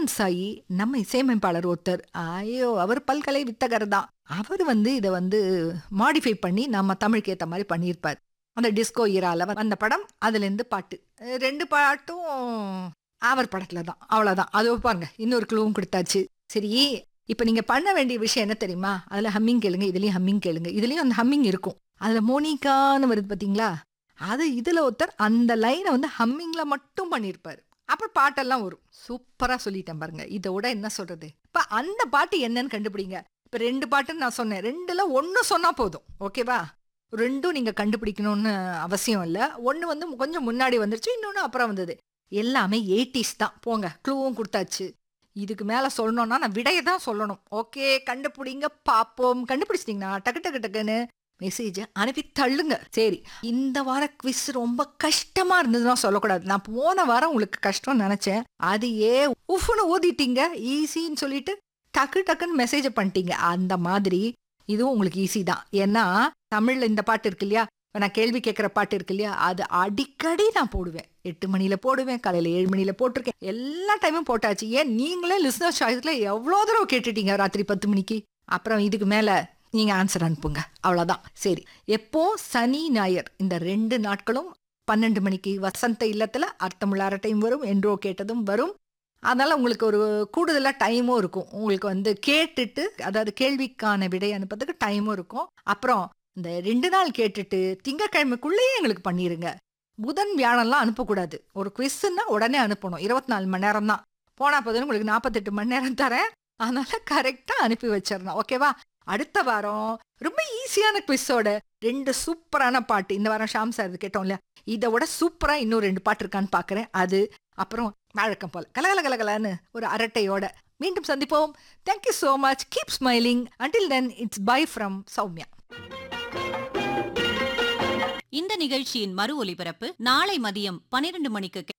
advance ஆகி நம்ம இசையமைப்பாளர் ஒருத்தர் ஐயோ அவர் பல்கலை வித்தகர் தான் அவர் வந்து இதை வந்து மாடிஃபை பண்ணி நம்ம தமிழுக்கு ஏற்ற மாதிரி பண்ணியிருப்பார் அந்த டிஸ்கோ ஈரால வந்த படம் அதுலேருந்து பாட்டு அஹ் ரெண்டு பாட்டும் அவர் படத்துல தான் அவ்வளோதான் அது பாருங்க இன்னொரு க்ளூவும் கொடுத்தாச்சு சரி இப்போ நீங்க பண்ண வேண்டிய விஷயம் என்ன தெரியுமா அதுல ஹம்மிங் கேளுங்க இதுலயும் ஹம்மிங் கேளுங்க இதுலயும் அந்த ஹம்மிங் இருக்கும் அதுல மோனிகான்னு வருது பாத்தீங்களா அது இதுல ஒருத்தர் அந்த லைனை வந்து ஹம்மிங்ல மட்டும் பண்ணியிருப்பாரு அப்புறம் பாட்டெல்லாம் வரும் சூப்பரா சொல்லிட்டேன் பாருங்க இதை விட என்ன சொல்றது இப்ப அந்த பாட்டு என்னன்னு கண்டுபிடிங்க இப்ப ரெண்டு பாட்டுன்னு நான் சொன்னேன் ரெண்டுல ஒன்னு சொன்னா போதும் ஓகேவா ரெண்டும் நீங்க கண்டுபிடிக்கணும்னு அவசியம் இல்ல ஒன்னு வந்து கொஞ்சம் முன்னாடி வந்துருச்சு இன்னொன்னு அப்புறம் வந்தது எல்லாமே எயிட்டிஸ் தான் போங்க க்ளூவும் கொடுத்தாச்சு இதுக்கு மேல சொல்லணும்னா நான் விடையை தான் சொல்லணும் ஓகே கண்டுபிடிங்க பாப்போம் கண்டுபிடிச்சிட்டீங்கன்னா டக்கு டக்கு டக்குன்னு மெசேஜ் அனுப்பி தள்ளுங்க சரி இந்த வார குவிஸ் ரொம்ப கஷ்டமா இருந்ததுன்னா சொல்லக்கூடாது நான் போன வாரம் உங்களுக்கு கஷ்டம்னு நினைச்சேன் அது ஏ உஃப்னு ஊதிட்டீங்க ஈஸின்னு சொல்லிட்டு டக்கு டக்குன்னு மெசேஜ் பண்ணிட்டீங்க அந்த மாதிரி இதுவும் உங்களுக்கு ஈஸி தான் ஏன்னா தமிழ்ல இந்த பாட்டு இருக்கு இல்லையா இப்ப நான் கேள்வி கேட்குற பாட்டு இருக்கு இல்லையா அது அடிக்கடி நான் போடுவேன் எட்டு மணியில போடுவேன் காலையில ஏழு மணியில போட்டிருக்கேன் எல்லா டைமும் போட்டாச்சு ஏன் நீங்களே லிஸ்னர் சாய்ஸ்ல எவ்வளோ தடவை கேட்டுட்டீங்க ராத்திரி பத்து மணிக்கு அப்புறம் இதுக்கு மேல நீங்க ஆன்சர் அனுப்புங்க அவ்வளவுதான் சரி எப்போ சனி ஞாயிறு இந்த ரெண்டு நாட்களும் பன்னெண்டு மணிக்கு வசந்த இல்லத்துல அர்த்தமுள்ள அரட்டையும் வரும் என்றோ கேட்டதும் வரும் அதனால உங்களுக்கு ஒரு கூடுதலா டைமும் இருக்கும் உங்களுக்கு வந்து கேட்டுட்டு அதாவது கேள்விக்கான விடை அனுப்புறதுக்கு டைமும் இருக்கும் அப்புறம் இந்த ரெண்டு நாள் கேட்டுட்டு திங்கக்கிழமைக்குள்ளேயே எங்களுக்கு பண்ணிருங்க புதன் வியாழம்லாம் அனுப்பக்கூடாது ஒரு குவிஸ்ன்னா உடனே அனுப்பணும் இருபத்தி நாலு மணி நேரம் தான் போனா போதுன்னு உங்களுக்கு நாற்பத்தெட்டு மணி நேரம் தரேன் அதனால கரெக்டா அனுப்பி வச்சிடணும் ஓகேவா அடுத்த வாரம் ரொம்ப ஈஸியான குவிஸோட ரெண்டு சூப்பரான பாட்டு இந்த வாரம் ஷாம் சார் கேட்டோம் இல்லையா இதை விட சூப்பரா இன்னும் ரெண்டு பாட்டு இருக்கான்னு பாக்குறேன் அது அப்புறம் வழக்கம் போல கலகல கலகலன்னு ஒரு அரட்டையோட மீண்டும் சந்திப்போம் thank you so much keep smiling until then it's bye from Soumya இந்த நிகழ்ச்சியின் மறு ஒலிபரப்பு நாளை மதியம் பனிரெண்டு மணிக்கு கே-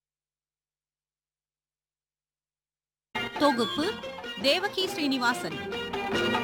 தொகுப்பு தேவகி ஸ்ரீனிவாசன்